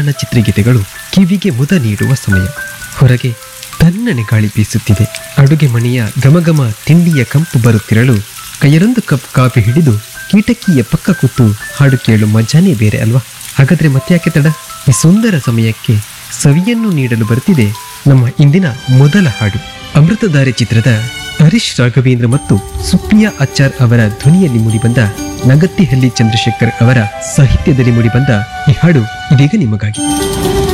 ನನ್ನ ಚಿತ್ರಗೀತೆಗಳು ಕಿವಿಗೆ ಮುದ ನೀಡುವ ಸಮಯ ಹೊರಗೆ ತನ್ನನೆ ಗಾಳಿ ಬೀಸುತ್ತಿದೆ ಅಡುಗೆ ಮನೆಯ ಘಮಘಮ ತಿಂಡಿಯ ಕಂಪು ಬರುತ್ತಿರಲು ಕೈಯರೊಂದು ಕಪ್ ಕಾಫಿ ಹಿಡಿದು ಕೀಟಕಿಯ ಪಕ್ಕ ಕೂತು ಹಾಡು ಕೇಳು ಮಜಾನೇ ಬೇರೆ ಅಲ್ವಾ ಹಾಗಾದ್ರೆ ಮತ್ತ್ಯಾಕೆ ತಡ ಈ ಸುಂದರ ಸಮಯಕ್ಕೆ ಸವಿಯನ್ನು ನೀಡಲು ಬರ್ತಿದೆ ನಮ್ಮ ಇಂದಿನ ಮೊದಲ ಹಾಡು ಅಮೃತಧಾರೆ ಚಿತ್ರದ ಹರೀಶ್ ರಾಘವೇಂದ್ರ ಮತ್ತು ಸುಪ್ರಿಯಾ ಆಚಾರ್ ಅವರ ಧ್ವನಿಯಲ್ಲಿ ಮೂಡಿಬಂದ ನಗತ್ತಿಹಳ್ಳಿ ಚಂದ್ರಶೇಖರ್ ಅವರ ಸಾಹಿತ್ಯದಲ್ಲಿ ಮೂಡಿಬಂದ ಈ ಹಾಡು ಇದೀಗ ನಿಮಗಾಗಿ